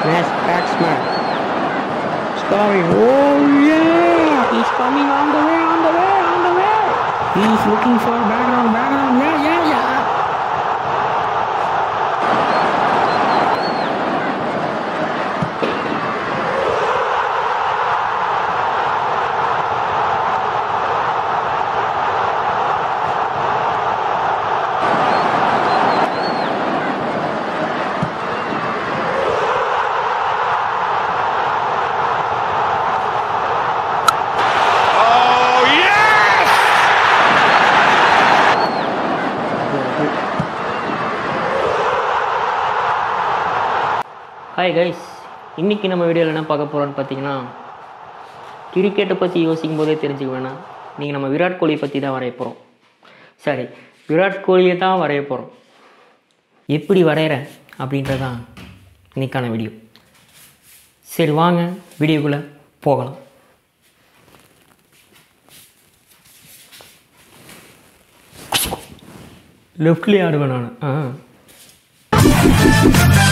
Nice batsman. Scoring. Oh yeah! He's coming on the way, on the way, on the way. He's looking for background, background. Yeah, yeah, yeah. Oh, yes! Hi guys இன்றைக்கி நம்ம வீடியோவில் என்ன பார்க்க போகிறோம்னு பார்த்தீங்கன்னா கிரிக்கெட்டை பற்றி யோசிக்கும் போதே தெரிஞ்சுக்க வேணாம் நீங்கள் நம்ம விராட் கோலியை பற்றி தான் வரைய போகிறோம் சரி விராட் கோலியை தான் வரைய போகிறோம் எப்படி வரைகிறேன் அப்படின்றதான் இன்னைக்கான வீடியோ சரி வாங்க வீடியோக்குள்ளே போகலாம் லெஃப்ட்லேயே ஆடுவேன் நான் ஆ